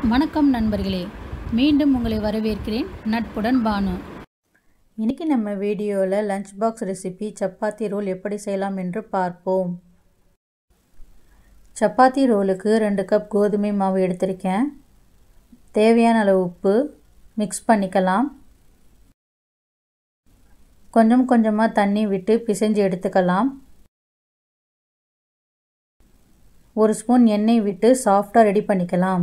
வணக்கம் நண்பர்களே மீண்டும் உங்களை வரவேற்கிறேன் நட்புடன் பானு இன்றைக்கி நம்ம வீடியோவில் lunch box recipe chapati roll எப்படி செய்யலாம் என்று பார்ப்போம் சப்பாத்தி ரோலுக்கு ரெண்டு கப் கோதுமை மாவு எடுத்திருக்கேன் தேவையான அளவு உப்பு மிக்ஸ் பண்ணிக்கலாம் கொஞ்சம் கொஞ்சமாக தண்ணி விட்டு பிசைஞ்சு எடுத்துக்கலாம் ஒரு ஸ்பூன் எண்ணெய் விட்டு சாஃப்டாக ரெடி பண்ணிக்கலாம்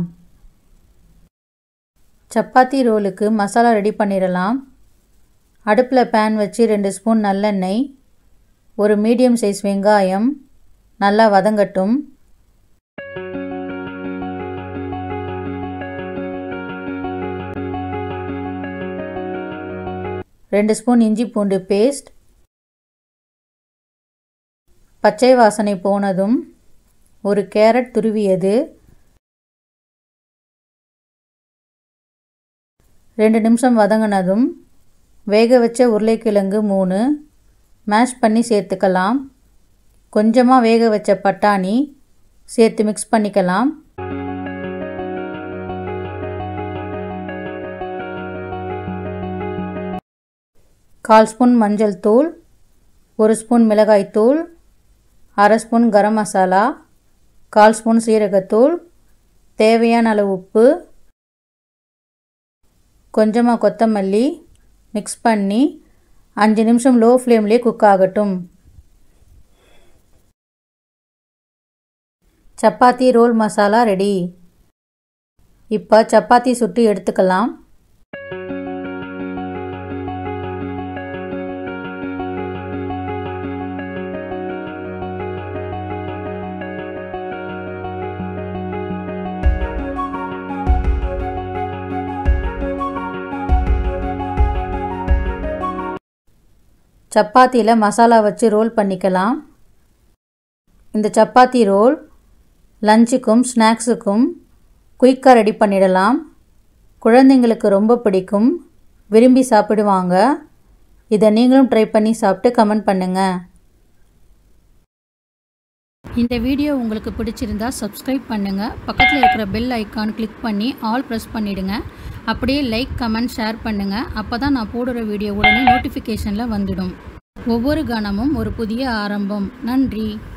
சப்பாத்தி ரோலுக்கு மசாலா ரெடி பண்ணிடலாம் அடுப்பில் பேன் வச்சு ரெண்டு ஸ்பூன் நல்லெண்ணெய் ஒரு மீடியம் சைஸ் வெங்காயம் நல்லா வதங்கட்டும் ரெண்டு ஸ்பூன் இஞ்சி பூண்டு பேஸ்ட் பச்சை வாசனை போனதும் ஒரு கேரட் துருவியது ரெண்டு நிமிஷம் வதங்கினதும் வேக வச்ச உருளைக்கிழங்கு மூணு மேஷ் பண்ணி சேர்த்துக்கலாம் கொஞ்சமாக வேக வச்ச பட்டாணி சேர்த்து மிக்ஸ் பண்ணிக்கலாம் கால் ஸ்பூன் மஞ்சள் தூள் ஒரு ஸ்பூன் மிளகாய் தூள் அரை ஸ்பூன் கரம் மசாலா கால் ஸ்பூன் சீரகத்தூள் தேவையான அளவு உப்பு கொஞ்சமாக கொத்தமல்லி மிக்ஸ் பண்ணி அஞ்சு நிமிஷம் லோ ஃப்ளேம்லேயே குக் ஆகட்டும் சப்பாத்தி ரோல் மசாலா ரெடி இப்போ சப்பாத்தி சுட்டு எடுத்துக்கலாம் சப்பாத்தியில் மசாலா வச்சு ரோல் பண்ணிக்கலாம் இந்த சப்பாத்தி ரோல் லஞ்சுக்கும் ஸ்நாக்ஸுக்கும் குயிக்காக ரெடி பண்ணிடலாம் குழந்தைங்களுக்கு ரொம்ப பிடிக்கும் விரும்பி சாப்பிடுவாங்க இதை நீங்களும் ட்ரை பண்ணி சாப்பிட்டு கமெண்ட் பண்ணுங்கள் இந்த வீடியோ உங்களுக்கு பிடிச்சிருந்தா சப்ஸ்கிரைப் பண்ணுங்கள் பக்கத்தில் இருக்கிற பெல் ஐக்கான் கிளிக் பண்ணி ஆல் ப்ரெஸ் பண்ணிவிடுங்க அப்படியே லைக் கமெண்ட் ஷேர் பண்ணுங்கள் அப்போ தான் நான் போடுற வீடியோ உடனே நோட்டிஃபிகேஷனில் வந்துடும் ஒவ்வொரு கணமும் ஒரு புதிய ஆரம்பம் நன்றி